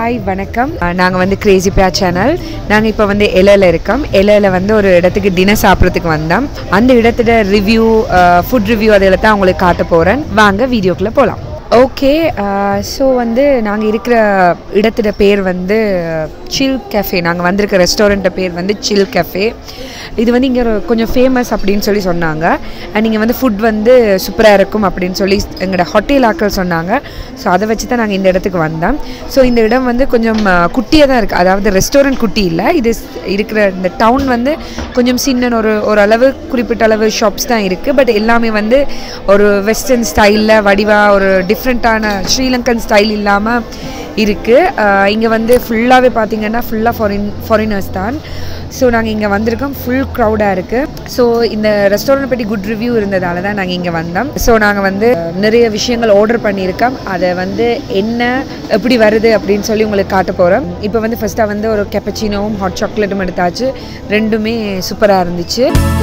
hi வணக்கம் நாங்கள் வந்து கிரேசி பியா சேனல் நாங்கள் இப்போ வந்து எலையில் இருக்கோம் எலையில் வந்து ஒரு இடத்துக்கு டின்னர் சாப்பிட்றதுக்கு வந்தோம் அந்த இடத்துல ரிவ்யூ ஃபுட் ரிவ்யூ அதில் தான் உங்களுக்கு காட்ட போகிறேன் வாங்க வீடியோக்குள்ளே போகலாம் ஓகே ஸோ வந்து நாங்கள் இருக்கிற இடத்துல பேர் வந்து சில் கேஃபே நாங்கள் வந்திருக்க ரெஸ்டாரண்ட்டை பேர் வந்து சில் கேஃபே இது வந்து இங்கே கொஞ்சம் ஃபேமஸ் அப்படின்னு சொல்லி சொன்னாங்க அண்ட் இங்கே வந்து ஃபுட் வந்து சூப்பராக இருக்கும் அப்படின்னு சொல்லி எங்களோட ஹோட்டல் ஆக்கள் சொன்னாங்க ஸோ அதை வச்சு தான் நாங்கள் இந்த இடத்துக்கு வந்தோம் ஸோ இந்த இடம் வந்து கொஞ்சம் குட்டியாக தான் இருக்குது அதாவது ரெஸ்டாரண்ட் குட்டி இல்லை இது இருக்கிற இந்த டவுன் வந்து கொஞ்சம் சின்ன ஒரு ஒரு அளவு குறிப்பிட்ட அளவு ஷாப்ஸ் தான் இருக்குது பட் எல்லாமே வந்து ஒரு வெஸ்டர்ன் ஸ்டைலில் வடிவாக ஒரு டிஃப்ரெண்ட்டான ஸ்ரீலங்கன் ஸ்டைல் இல்லாமல் இருக்குது இங்கே வந்து ஃபுல்லாகவே பார்த்தீங்கன்னா ஃபுல்லாக ஃபாரின் ஃபாரினர்ஸ் தான் ஸோ நாங்கள் இங்கே வந்திருக்கோம் ஃபுல் க்ரௌடாக இருக்குது ஸோ இந்த ரெஸ்டாரண்ட் பற்றி குட் ரிவ்யூ இருந்ததால தான் நாங்கள் இங்கே வந்தோம் ஸோ நாங்கள் வந்து நிறைய விஷயங்கள் ஆர்டர் பண்ணியிருக்கோம் அதை வந்து என்ன எப்படி வருது அப்படின்னு சொல்லி உங்களுக்கு காட்ட போகிறோம் இப்போ வந்து ஃபஸ்ட்டாக வந்து ஒரு கெப்பச்சினோவும் ஹாட் சாக்லேட்டும் எடுத்தாச்சு ரெண்டுமே சூப்பராக இருந்துச்சு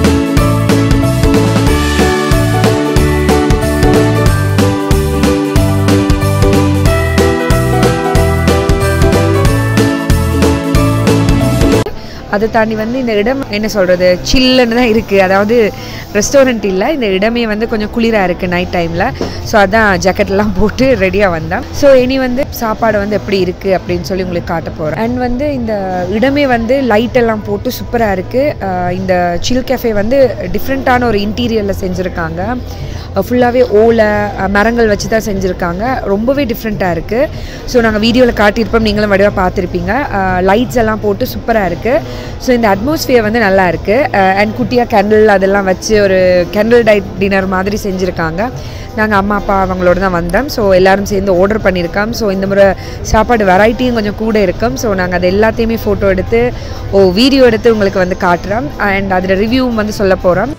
அதை தாண்டி வந்து இந்த இடம் என்ன சொல்கிறது சில்லுன்னு தான் இருக்குது அதாவது ரெஸ்டாரண்ட் இல்லை இந்த இடமே வந்து கொஞ்சம் குளிராக இருக்குது நைட் டைமில் ஸோ அதான் ஜாக்கெட்லாம் போட்டு ரெடியாக வந்தேன் ஸோ இனி வந்து சாப்பாடு வந்து எப்படி இருக்குது அப்படின்னு சொல்லி உங்களுக்கு காட்ட போகிறேன் அண்ட் வந்து இந்த இடமே வந்து லைட் எல்லாம் போட்டு சூப்பராக இருக்குது இந்த சில் கேஃபே வந்து டிஃப்ரெண்ட்டான ஒரு இன்டீரியரில் செஞ்சுருக்காங்க ஃபுல்லாகவே ஓலை மரங்கள் வச்சு தான் செஞ்சுருக்காங்க ரொம்பவே டிஃப்ரெண்ட்டாக இருக்குது ஸோ நாங்கள் வீடியோவில் காட்டியிருப்போம் நீங்களும் வடிவாக பார்த்துருப்பீங்க லைட்ஸ் எல்லாம் போட்டு சூப்பராக இருக்குது ஸோ இந்த அட்மாஸ்ஃபியர் வந்து நல்லா இருக்குது அண்ட் குட்டியாக கேண்டில் அதெல்லாம் வச்சு ஒரு கேண்டில் டைட் டின்னர் மாதிரி செஞ்சுருக்காங்க நாங்கள் அம்மா அப்பா அவங்களோட தான் வந்தோம் ஸோ எல்லோரும் சேர்ந்து ஆர்டர் பண்ணியிருக்கோம் ஸோ இந்த முறை சாப்பாடு வெரைட்டியும் கொஞ்சம் கூட இருக்கும் ஸோ நாங்கள் அது எல்லாத்தையுமே ஃபோட்டோ எடுத்து ஓ வீடியோ எடுத்து உங்களுக்கு வந்து காட்டுறோம் அண்ட் அதில் ரிவ்யூவும் வந்து சொல்ல போகிறோம்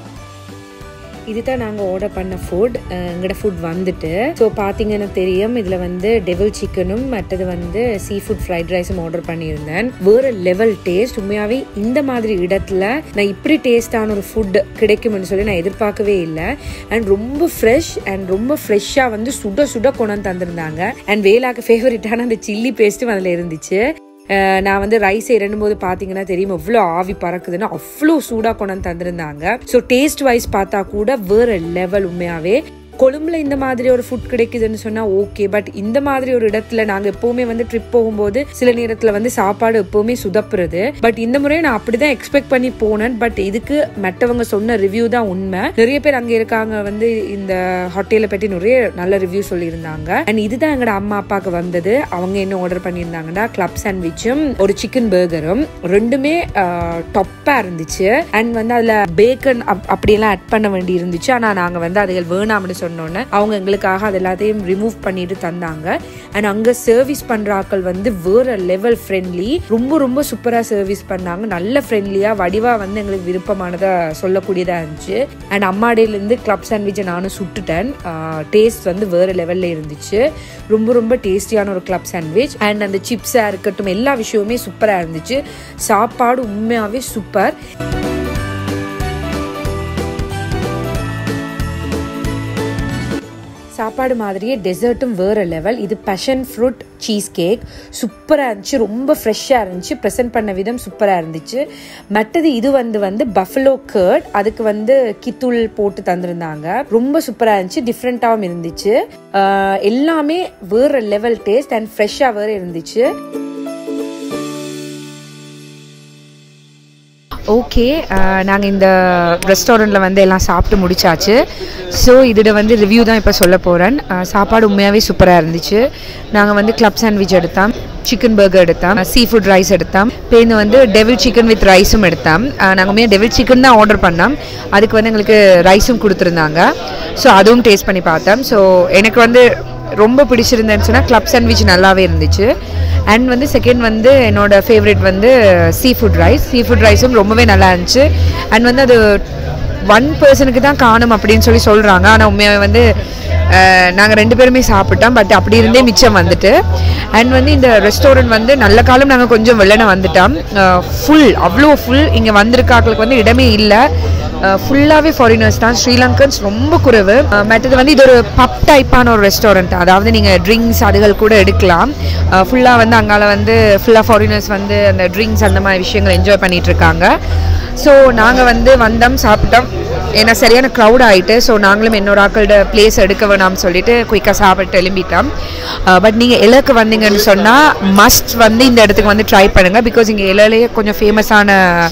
இதுதான் நாங்கள் ஆர்டர் பண்ண ஃபுட் எங்களோட ஃபுட் வந்துட்டு ஸோ பார்த்தீங்கன்னா தெரியும் இதில் வந்து டெவல் சிக்கனும் மற்றது வந்து சீ ஃபுட் ஃப்ரைட் ரைஸும் ஆர்டர் பண்ணியிருந்தேன் வேறு லெவல் டேஸ்ட் உண்மையாகவே இந்த மாதிரி இடத்துல நான் இப்படி டேஸ்டான ஒரு ஃபுட் கிடைக்கும்னு சொல்லி நான் எதிர்பார்க்கவே இல்லை அண்ட் ரொம்ப ஃப்ரெஷ் அண்ட் ரொம்ப ஃப்ரெஷ்ஷாக வந்து சுட சுட கொண்டு தந்திருந்தாங்க அண்ட் வேலாக்கு ஃபேவரட்டான அந்த சில்லி பேஸ்ட்டும் அதில் இருந்துச்சு நான் வந்து ரைஸ் இரண்டும் போது பார்த்தீங்கன்னா தெரியும் எவ்வளோ ஆவி பறக்குதுன்னு அவ்வளோ சூடாக கொண்டாந்து தந்திருந்தாங்க ஸோ டேஸ்ட் வைஸ் பார்த்தா கூட வேற லெவல் உண்மையாகவே கொழும்புல இந்த மாதிரி ஒரு ஃபுட் கிடைக்குதுன்னு சொன்னால் ஓகே பட் இந்த மாதிரி ஒரு இடத்துல நாங்கள் எப்போவுமே வந்து ட்ரிப் போகும்போது சில நேரத்தில் வந்து சாப்பாடு எப்போவுமே சுதப்புறது பட் இந்த முறையை நான் அப்படி தான் எக்ஸ்பெக்ட் பண்ணி போனேன் பட் இதுக்கு மற்றவங்க சொன்ன ரிவ்யூ தான் உண்மை நிறைய பேர் அங்கே இருக்காங்க வந்து இந்த ஹோட்டலை பற்றி நிறைய நல்ல ரிவ்யூ சொல்லியிருந்தாங்க அண்ட் இதுதான் எங்களோட அம்மா அப்பாவுக்கு வந்தது அவங்க என்ன ஆர்டர் பண்ணியிருந்தாங்கன்னா கிளப் சாண்ட்விச்சும் ஒரு சிக்கன் பர்கரும் ரெண்டுமே டொப்பாக இருந்துச்சு அண்ட் வந்து அதில் பேக்கன் அப்படியெல்லாம் ஆட் பண்ண வேண்டி இருந்துச்சு ஆனால் நாங்கள் வந்து அதுகள் வேணாம்னு சொன்னோன்னே அவங்க எங்களுக்காக அது எல்லாத்தையும் ரிமூவ் பண்ணிட்டு தந்தாங்க அண்ட் அங்கே சர்வீஸ் பண்ணுற ஆக்கள் வந்து வேற லெவல் ஃப்ரெண்ட்லி ரொம்ப ரொம்ப சூப்பராக சர்வீஸ் பண்ணாங்க நல்ல ஃப்ரெண்ட்லியாக வடிவாக வந்து எங்களுக்கு விருப்பமானதை சொல்லக்கூடியதாக இருந்துச்சு அண்ட் அம்மாடையிலேருந்து கிளப் சாண்ட்விச்சை நானும் சுட்டுட்டேன் டேஸ்ட் வந்து வேறு லெவலில் இருந்துச்சு ரொம்ப ரொம்ப டேஸ்டியான ஒரு கிளப் சாண்ட்விச் அண்ட் அந்த சிப்ஸாக இருக்கட்டும் எல்லா விஷயமுமே சூப்பராக இருந்துச்சு சாப்பாடு உண்மையாகவே சூப்பர் சாப்பாடு மாதிரியே டெசர்ட்டும் வேறு லெவல் இது பஷன் ஃப்ரூட் சீஸ் கேக் சூப்பராக இருந்துச்சு ரொம்ப ஃப்ரெஷ்ஷாக இருந்துச்சு ப்ரெசென்ட் பண்ண விதம் சூப்பராக இருந்துச்சு மற்றது இது வந்து வந்து பஃபலோ கர்ட் அதுக்கு வந்து கித்தூள் போட்டு தந்திருந்தாங்க ரொம்ப சூப்பராக இருந்துச்சு டிஃப்ரெண்ட்டாகவும் இருந்துச்சு எல்லாமே வேறு லெவல் டேஸ்ட் அண்ட் ஃப்ரெஷ்ஷாக வேறு இருந்துச்சு ஓகே நாங்கள் இந்த ரெஸ்டாரண்ட்டில் வந்து எல்லாம் சாப்பிட்டு முடிச்சாச்சு ஸோ இதோட வந்து ரிவ்யூ தான் இப்போ சொல்ல போகிறேன் சாப்பாடு உண்மையாகவே சூப்பராக இருந்துச்சு நாங்கள் வந்து கிளப் சாண்ட்விச் எடுத்தோம் சிக்கன் பர்கர் எடுத்தோம் சீ ஃபுட் ரைஸ் எடுத்தோம் பேருந்து வந்து டெவில் சிக்கன் வித் ரைஸும் எடுத்தோம் நாங்கள் உண்மையாக டெவில் சிக்கன் தான் ஆர்டர் பண்ணோம் அதுக்கு வந்து எங்களுக்கு ரைஸும் கொடுத்துருந்தாங்க ஸோ அதுவும் டேஸ்ட் பண்ணி பார்த்தோம் ஸோ எனக்கு வந்து ரொம்ப பிடிச்சிருந்தேன்னு சொன்னால் கிளப் சாண்ட்விச் நல்லாவே இருந்துச்சு அண்ட் வந்து செகண்ட் வந்து என்னோட ஃபேவரட் வந்து sea food rice sea food ரைஸும் ரொம்பவே நல்லா இருந்துச்சு அண்ட் வந்து அது ஒன் பர்சனுக்கு தான் காணும் அப்படின்னு சொல்லி சொல்கிறாங்க ஆனால் உண்மையாக வந்து நாங்கள் ரெண்டு பேருமே சாப்பிட்டோம் பட் அப்படி இருந்தே மிச்சம் வந்துட்டு அண்ட் வந்து இந்த ரெஸ்டாரண்ட் வந்து நல்ல காலம் நாங்கள் கொஞ்சம் வெள்ளனை வந்துட்டோம் ஃபுல் அவ்வளோ ஃபுல் இங்கே வந்திருக்காக்களுக்கு வந்து இடமே இல்லை ஃபுல்லாகவே ஃபாரினர்ஸ் தான் ஸ்ரீலங்கன்ஸ் ரொம்ப குறைவு அஹ் மற்றது வந்து இது ஒரு பப் டைப்பான ஒரு ரெஸ்டாரண்ட் அதாவது நீங்கள் ட்ரிங்க்ஸ் அதுகள் கூட எடுக்கலாம் ஃபுல்லாக வந்து அங்கால வந்து ஃபுல்லாக ஃபாரினர்ஸ் வந்து அந்த ட்ரிங்க்ஸ் அந்த மாதிரி விஷயங்கள் என்ஜாய் பண்ணிட்டு இருக்காங்க ஸோ நாங்கள் வந்து வந்தோம் சாப்பிட்டோம் ஏன்னா சரியான க்ரௌட் ஆகிட்டு ஸோ நாங்களும் இன்னொரு ஆக்களோட பிளேஸ் எடுக்க வேணாம்னு சொல்லிட்டு குயிக்காக சாப்பிட்டு எழும்பிட்டோம் பட் நீங்கள் இலக்கு வந்தீங்கன்னு சொன்னால் மஸ்ட் வந்து இந்த இடத்துக்கு வந்து ட்ரை பண்ணுங்கள் பிகாஸ் இங்கே இலையிலேயே கொஞ்சம் ஃபேமஸான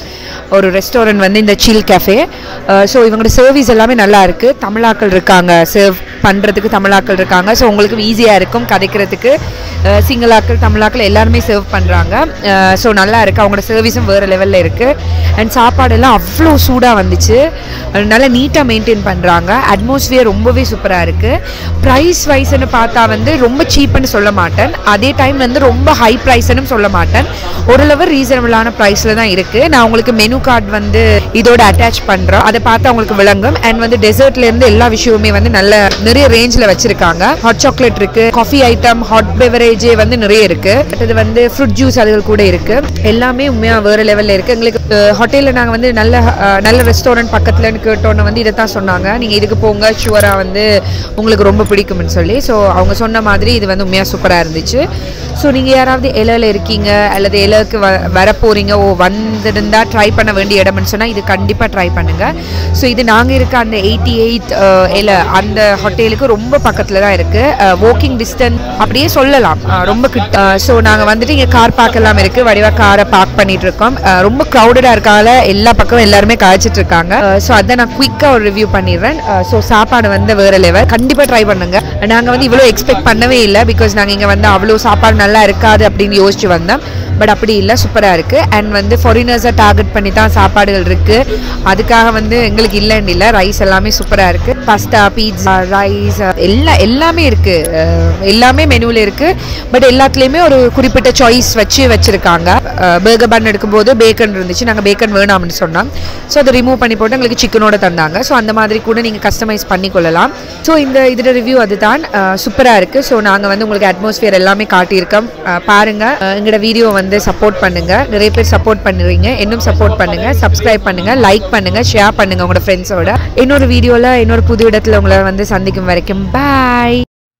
ஒரு ரெஸ்டாரண்ட் வந்து இந்த சில் கேஃபே ஸோ இவங்களோட சர்வீஸ் எல்லாமே நல்லா இருக்குது தமிழாக்கள் இருக்காங்க சர்வ் பண்ணுறதுக்கு தமிழாக்கள் இருக்காங்க ஸோ உங்களுக்கு ஈஸியாக இருக்கும் கதைக்கிறதுக்கு அஹ், சிங்களாக்கள் தமிழாக்கள் எல்லாருமே சர்வ் பண்ணுறாங்க ஸோ நல்லா இருக்குது அவங்களோட சர்வீஸும் வேறு லெவலில் இருக்குது அண்ட் சாப்பாடெல்லாம் அவ்வளோ சூடாக வந்துச்சு அஹ், நல்லா நீட்டாக மெயின்டைன் பண்ணுறாங்க அட்மாஸ்பியர் ரொம்பவே சூப்பராக இருக்குது ப்ரைஸ் வைஸ்ன்னு பார்த்தா வந்து ரொம்ப சீப்புன்னு சொல்ல மாட்டேன் அதே டைம் வந்து ரொம்ப ஹை ப்ரைஸ்னு சொல்ல மாட்டேன் ஓரளவு ரீசனபிளான ப்ரைஸில் தான் இருக்குது நான் உங்களுக்கு மெனு கார்டு வந்து இதோட அட்டாச் பண்ணுறோம் அதை பார்த்தா உங்களுக்கு விளங்கும் அண்ட் வந்து டெசர்ட்ல இருந்து எல்லா விஷயமுமே வந்து நல்ல நிறைய ரேஞ்சில் வச்சிருக்காங்க ஹாட் சாக்லேட் இருக்கு காஃபி ஐட்டம் ஹாட் பெவரேஜே வந்து நிறைய இருக்கு இது வந்து ஃப்ரூட் ஜூஸ் அதுகள் கூட இருக்கு எல்லாமே உண்மையா வேற லெவல்ல இருக்கு எங்களுக்கு ஹோட்டலில் நாங்கள் வந்து நல்ல அஹ், நல்ல ரெஸ்டாரண்ட் பக்கத்துலன்னு கேட்டோன்னு வந்து இதை தான் சொன்னாங்க நீங்கள் இதுக்கு போங்க ஷுவராக வந்து உங்களுக்கு ரொம்ப பிடிக்கும்னு சொல்லி ஸோ அவங்க சொன்ன மாதிரி இது வந்து உண்மையாக சூப்பராக இருந்துச்சு ஸோ நீங்கள் யாராவது இலையில இருக்கீங்க அல்லது இலைக்கு வ வரப்போறீங்க ஓ வந்திருந்தா ட்ரை பண்ண வேண்டிய இடம்னு சொன்னால் இது கண்டிப்பாக ட்ரை பண்ணுங்கள் ஸோ இது நாங்கள் இருக்க அந்த எயிட்டி எயிட் இலை அந்த ஹோட்டலுக்கு ரொம்ப பக்கத்தில் தான் இருக்குது வாக்கிங் டிஸ்டன்ஸ் அப்படியே சொல்லலாம் அஹ், ரொம்ப கிட்ட ஸோ நாங்கள் வந்துட்டு இங்கே கார் பார்க் எல்லாம் இருக்குது வடிவாக காரை பார்க் பண்ணிட்டு இருக்கோம் அஹ், ரொம்ப க்ரௌடடாக இருக்கால எல்லா பக்கமும் எல்லாருமே காய்ச்சிட்டு இருக்காங்க ஸோ அதை நான் குயிக்காக ஒரு ரிவ்யூ பண்ணிடுறேன் ஸோ சாப்பாடு வந்து வேறு லெவல் கண்டிப்பாக ட்ரை பண்ணுங்க நாங்கள் வந்து இவ்வளோ எக்ஸ்பெக்ட் பண்ணவே இல்லை பிகாஸ் நாங்கள் இங்கே வந்து அவ்வளோ சாப்பாடு நல்லா இருக்காது அப்படின்னு யோசிச்சு வந்தோம் பட் அப்படி இல்லை சூப்பராக இருக்குது அண்ட் வந்து ஃபாரினர்ஸை டார்கெட் பண்ணி தான் சாப்பாடுகள் இருக்குது அதுக்காக வந்து எங்களுக்கு இல்லைன்னு இல்லை ரைஸ் எல்லாமே சூப்பராக இருக்குது பாஸ்தா பீட்சா ரைஸ் எல்லா எல்லாமே இருக்குது எல்லாமே மெனுவில் இருக்குது பட் எல்லாத்துலேயுமே ஒரு குறிப்பிட்ட சாய்ஸ் வச்சு வச்சுருக்காங்க பேர்கர் பன் எடுக்கும்போது பேக்கன் இருந்துச்சு நாங்கள் பேக்கன் வேணாம்னு சொன்னோம் ஸோ அதை ரிமூவ் பண்ணி போட்டு எங்களுக்கு சிக்கனோட தந்தாங்க ஸோ அந்த மாதிரி கூட நீங்கள் கஸ்டமைஸ் பண்ணிக்கொள்ளலாம் ஸோ இந்த இதோட ரிவ்யூ அதுதான் சூப்பராக இருக்குது ஸோ நாங்கள் வந்து உங்களுக்கு அட்மாஸ்பியர் எல்லாமே காட்டியிருக்கோம் அஹ், பாருங்க அஹ், எங்களோட வீடியோ வந்து சப்போர்ட் பண்ணுங்க நிறைய பேர் சப்போர்ட் பண்ணுறீங்க இன்னும் சப்போர்ட் பண்ணுங்க சப்ஸ்கிரைப் பண்ணுங்க லைக் பண்ணுங்க ஷேர் பண்ணுங்க உங்களோட ஃப்ரெண்ட்ஸோட இன்னொரு வீடியோவில் இன்னொரு புது இடத்துல உங்களை வந்து சந்திக்கும் வரைக்கும் பாய்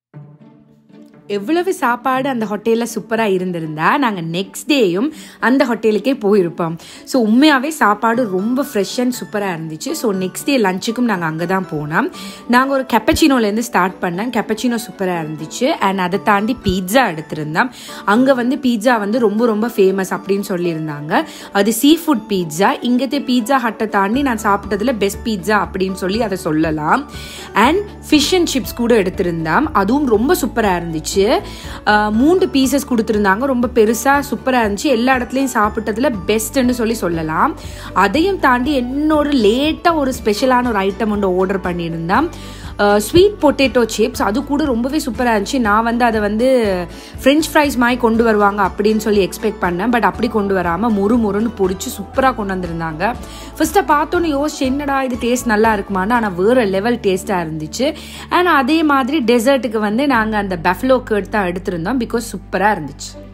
எவ்வளவு சாப்பாடு அந்த ஹோட்டலில் சூப்பராக இருந்திருந்தா நாங்கள் நெக்ஸ்ட் டேயும் அந்த ஹோட்டலுக்கே போயிருப்போம் ஸோ உண்மையாகவே சாப்பாடு ரொம்ப ஃப்ரெஷ் அண்ட் சூப்பராக இருந்துச்சு ஸோ நெக்ஸ்ட் டே லஞ்சுக்கும் நாங்கள் அங்கே தான் போனோம் நாங்கள் ஒரு கெப்பச்சினோலேருந்து ஸ்டார்ட் பண்ணோம் கெப்பச்சினோ சூப்பராக இருந்துச்சு அண்ட் அதை தாண்டி பீட்சா எடுத்திருந்தோம் அங்கே வந்து பீட்சா வந்து ரொம்ப ரொம்ப ஃபேமஸ் அப்படின்னு சொல்லியிருந்தாங்க அது சீ ஃபுட் பீட்சா இங்கத்தே பீட்சா ஹட்டை தாண்டி நான் சாப்பிட்டதுல பெஸ்ட் பீட்சா அப்படின்னு சொல்லி அதை சொல்லலாம் அண்ட் ஃபிஷ் அண்ட் சிப்ஸ் கூட எடுத்திருந்தோம் அதுவும் ரொம்ப சூப்பராக இருந்துச்சு அஹ் மூன்று பீசஸ் கொடுத்துருந்தாங்க ரொம்ப பெருசாக சூப்பராக இருந்துச்சு எல்லா இடத்துலையும் சாப்பிட்டதுல பெஸ்ட்டுன்னு சொல்லி சொல்லலாம் அதையும் தாண்டி என்னோட லேட்டாக ஒரு ஸ்பெஷலான ஒரு ஐட்டம் ஒன்று ஆர்டர் பண்ணியிருந்தேன் ஸ்வீட் பொட்டேட்டோ சிப்ஸ் அது கூட ரொம்பவே சூப்பராக இருந்துச்சு நான் வந்து அதை வந்து ஃப்ரெஞ்ச் ஃப்ரைஸ் மாதிரி கொண்டு வருவாங்க அப்படின்னு சொல்லி எக்ஸ்பெக்ட் பண்ணேன் பட் அப்படி கொண்டு வராமல் முறு முறுன்னு பொரிச்சு சூப்பராக கொண்டு வந்திருந்தாங்க ஃபர்ஸ்ட்டை பார்த்தோன்னே யோசிச்சு என்னடா இது டேஸ்ட் நல்லா இருக்குமான்னு ஆனால் வேறு லெவல் டேஸ்ட்டாக இருந்துச்சு அண்ட் அதே மாதிரி டெசர்ட்டுக்கு வந்து நாங்கள் அந்த பெஃப்லோ கேர்ட் தான் எடுத்திருந்தோம் பிகாஸ் சூப்பராக இருந்துச்சு